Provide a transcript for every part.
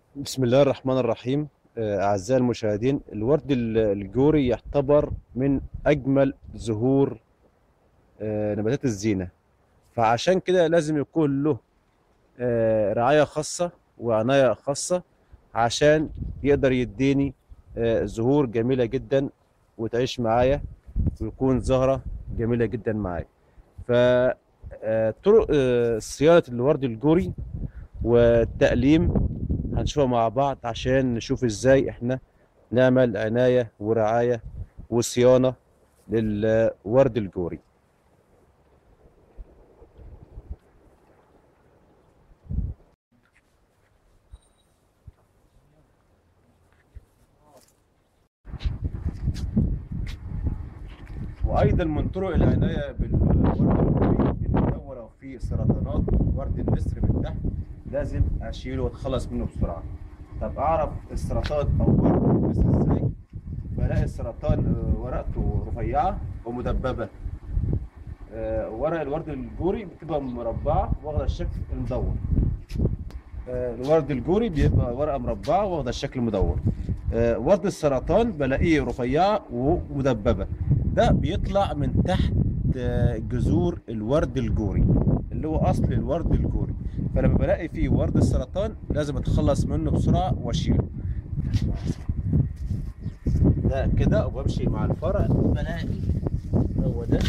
بسم الله الرحمن الرحيم آه، أعزائي المشاهدين الورد ال- الجوري يعتبر من أجمل زهور آه، نباتات الزينة فعشان كده لازم يكون له آه، رعاية خاصة وعناية خاصة عشان يقدر يديني آه، زهور جميلة جدا وتعيش معايا ويكون زهرة جميلة جدا معايا فطرق صيانة الورد الجوري والتقليم هنشوفها مع بعض عشان نشوف ازاي احنا نعمل عناية ورعاية وصيانة للورد الجوري وايضا من طرق العناية بالورد الجوري ان هو لو في سرطانات ورد النسر من تحت لازم اشيله واتخلص منه بسرعة طب اعرف السرطان او ورد النسر ازاي بلاقي السرطان آه، ورقته رفيعة ومدببة آه، ورق الورد الجوري بتبقى مربعة واخدة الشكل المدور آه، الورد الجوري بيبقى ورقة مربعة واخدة الشكل المدور آه، ورد السرطان بلاقيه رفيعة ومدببة ده بيطلع من تحت آه، جذور الورد الجوري اللي هو اصل الورد الجوري فلما بلاقي فيه ورد السرطان لازم اتخلص منه بسرعة واشيله ده كده وبمشي مع الفرع بلاقي هو ده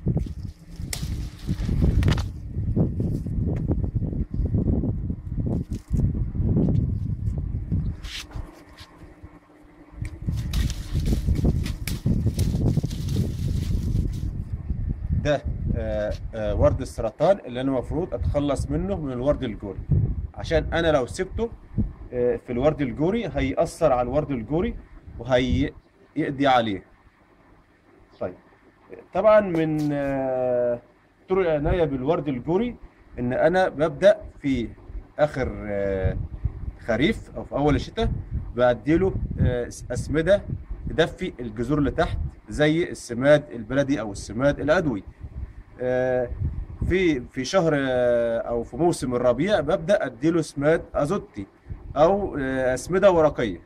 ده آه، آه، ورد السرطان اللي انا المفروض اتخلص منه من الورد الجوري عشان انا لو سبته آه، في الورد الجوري هيأثر على الورد الجوري وهيقضي عليه طيب طبعا من آه، طرق العناية بالورد الجوري ان انا ببدأ في اخر آه، خريف او في اول الشتاء بديله آه، اسمدة تدفي الجذور اللي تحت زي السماد البلدي او السماد العضوي آه، في في شهر آه، او في موسم الربيع ببدا اديله سماد ازوتي او آه، اسمده ورقيه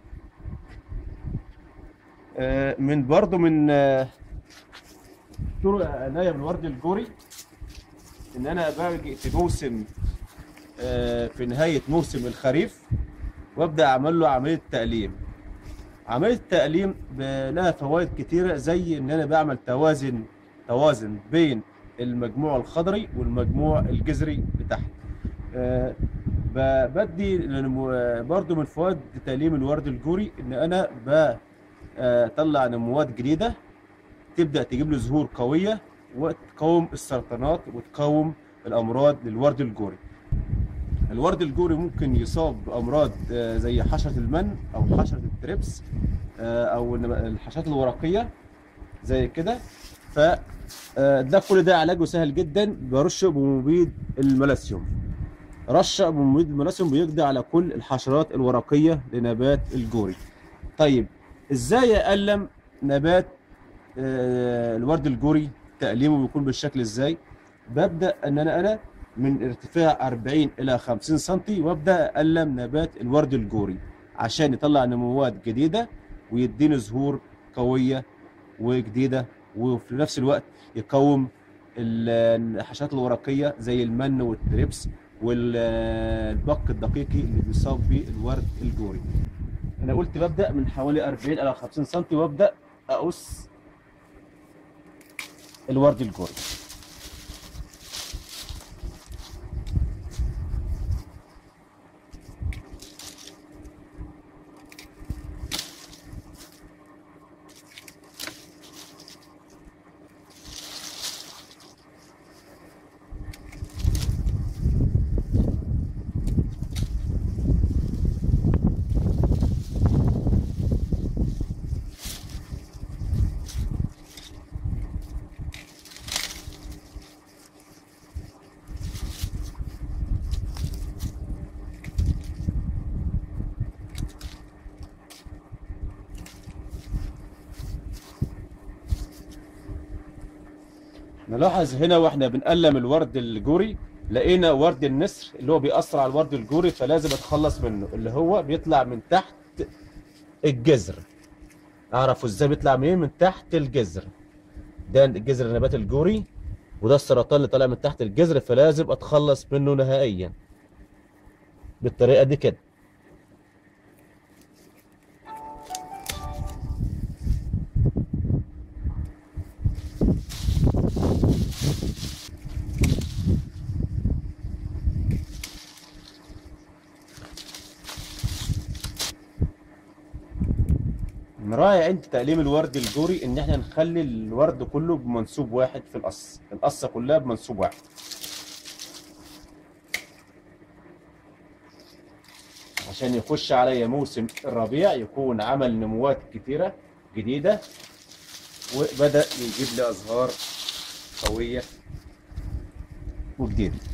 آه، من برضو من آه، طرق عناية بالورد الجوري ان انا باجي في موسم آه، في نهايه موسم الخريف وابدا اعمل له عمليه تقليم عمليه التقليم ب- لها فوائد كتيره زي ان انا بعمل توازن توازن بين المجموع الخضري والمجموع الجذري بتاعها آه، ب- بدي لنمو- برضو من فوائد تقليم الورد الجوري ان انا بطلع نموات جديده تبدا تجيب له زهور قويه وتقاوم السرطانات وتقاوم الامراض للورد الجوري الورد الجوري ممكن يصاب بامراض آه، زي حشره المن او حشره التريبس آه، او النب- الحشرات الورقيه زي كده ف آه، ده كل ده علاجه سهل جدا برشه بمبيد الملاسيوم رشه بمبيد الملاسيوم بيقضي على كل الحشرات الورقيه لنبات الجوري طيب ازاي اقلم نبات آه، الورد الجوري تقليمه بيكون بالشكل ازاي ببدا ان انا انا من ارتفاع 40 الى 50 سم وابدا اقلم نبات الورد الجوري عشان يطلع نموات جديده ويديني زهور قويه وجديده وفي نفس الوقت يقاوم ال- الحشرات الورقيه زي المن والتريبس والبق الدقيقي اللي بيصاب بيه الورد الجوري انا قلت ببدا من حوالي 40 الى 50 سم وابدا اقص الورد الجوري نلاحظ هنا واحنا بنقلم الورد الجوري لقينا ورد النسر اللي هو بيأثر على الورد الجوري فلازم اتخلص منه اللي هو بيطلع من تحت الجذر اعرفوا ازاي بيطلع منين من تحت الجذر ده جذر النبات الجوري وده السرطان اللي طالع من تحت الجذر فلازم اتخلص منه نهائيا بالطريقه دي كده نراعي عند تقليم الورد الجوري ان احنا نخلي الورد كله بمنسوب واحد في القص القصه كلها بمنسوب واحد عشان يخش عليا موسم الربيع يكون عمل نموات كتيره جديده وبدا يجيب لي ازهار قويه وجديده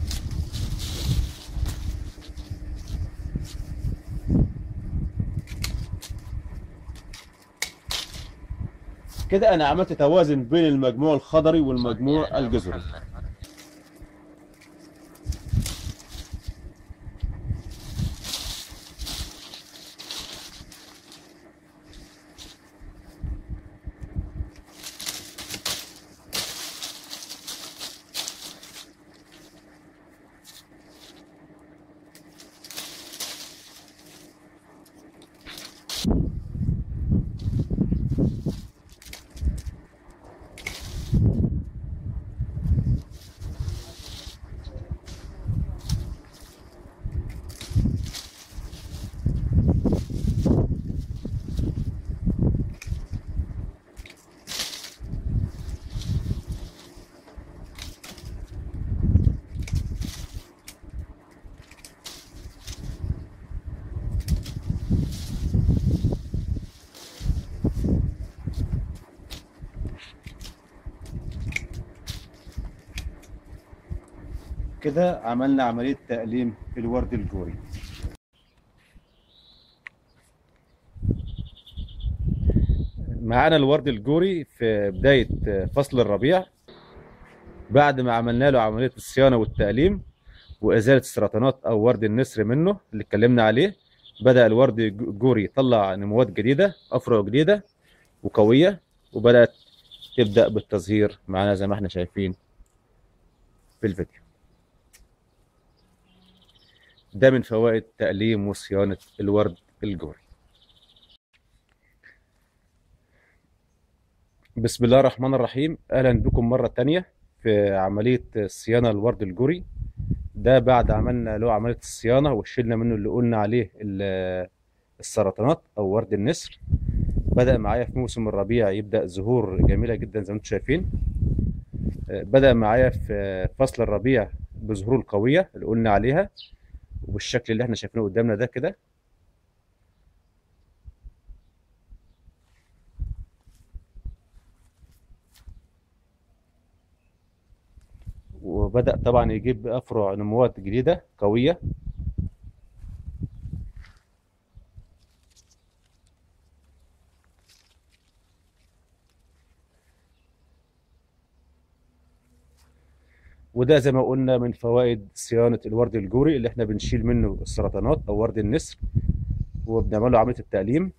كده انا عملت توازن بين المجموع الخضري والمجموع الجذري كده عملنا عملية تقليم الورد الجوري معانا الورد الجوري في بداية فصل الربيع بعد ما عملنا له عملية الصيانة والتقليم وإزالة السرطانات أو ورد النسر منه اللي اتكلمنا عليه بدأ الورد الجوري يطلع نموات جديدة أفرع جديدة وقوية وبدأت تبدأ بالتزهير معانا زي ما احنا شايفين في الفيديو ده من فوائد تقليم وصيانة الورد الجوري بسم الله الرحمن الرحيم أهلا بكم مرة تانية في عملية صيانة الورد الجوري ده بعد عملنا له عملية الصيانة وشيلنا منه اللي قلنا عليه السرطانات أو ورد النسر بدأ معايا في موسم الربيع يبدأ زهور جميلة جدا زي ما انتم شايفين بدأ معايا في فصل الربيع بظهور القوية اللي قلنا عليها وبالشكل اللي احنا شايفينه قدامنا ده كده وبدأ طبعا يجيب أفرع نموات جديدة قوية وده زي ما قلنا من فوائد صيانة الورد الجوري اللي احنا بنشيل منه السرطانات او ورد النسر وبنعمل له عملية التقليم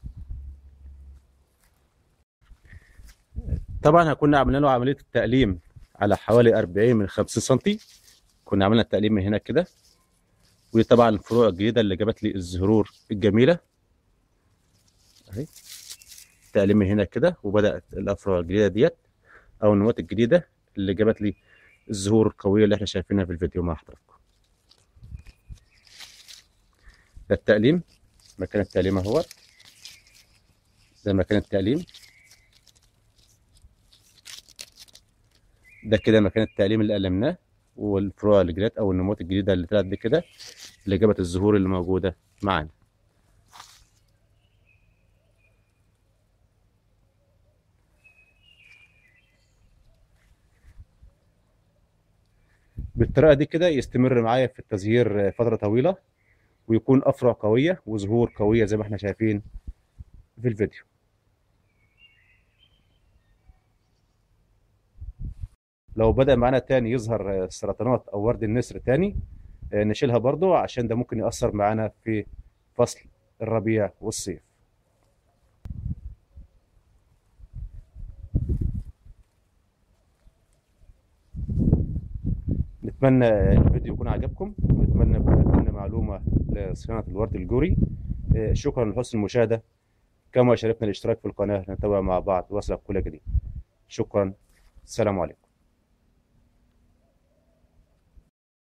طبعا كنا عملنا له عملية التقليم على حوالي 40 من 50 سنتي كنا عملنا التقليم من هنا كده ودي طبعا الفروع الجديدة اللي جابت لي الزهور الجميلة اهي التقليم من هنا كده وبدأت الافرع الجديدة ديت او النوات الجديدة اللي جابت لي الزهور القوية اللي احنا شايفينها في الفيديو مع حضراتكم ده التقليم مكان التقليم اهو ده مكان التقليم ده كده مكان التقليم اللي قلمناه والفروع اللي جرات او النموات الجديده اللي طلعت دي كده اللي جابت الزهور اللي موجوده معانا بالطريقه دي كده يستمر معايا في التزهير فتره طويله ويكون افرع قويه وزهور قويه زي ما احنا شايفين في الفيديو لو بدأ معانا تاني يظهر آه، سرطانات او ورد النسر تاني آه، نشيلها برضو عشان ده ممكن يأثر معانا في فصل الربيع والصيف نتمنى الفيديو يكون عجبكم ونتمنى يكون قدمنا معلومة لصيانة الورد الجوري آه، شكرا لحسن المشاهدة كما شرفنا الاشتراك في القناة نتابع مع بعض وصلك كل جديد شكرا السلام عليكم